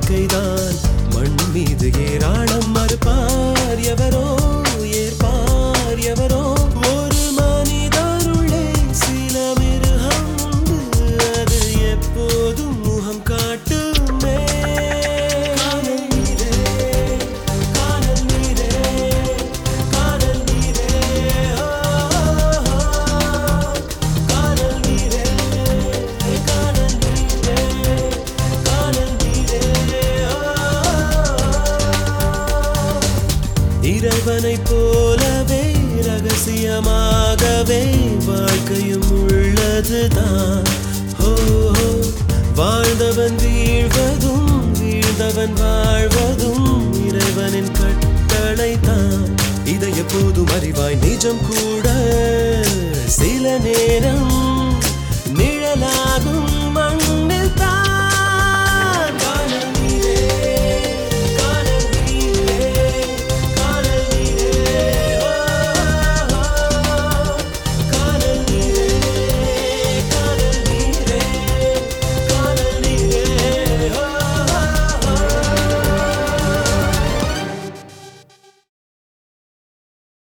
வாழ்க்கைதான் மண் மீது ஏராளம் மறுப்பார் எவரோ ஏற்பார் எவரோ ஒரு மனிதருள்ளே சில மிருகம் உண்டு அது எப்போதும் முகம் காட்டுமே காணல் நீரே காணல் நீரே காணல் நீரே ஓ, ஓ, ஓ. காணல் நீரே காணல் நீரே காணல் நீரே இறைவனைப் போலவே ரகசியமாகவே வாழ்க்கையும் உள்ளதுதான் ஹோ ஹோ. வாழ்ந்தவன் வீழ்வதும் வீழ்ந்தவன் வாழ்வதும் இறைவனின் கட்டளைதான் இதை எப்போதும் அறிவாய் நிஜம் கூட சில நேரம்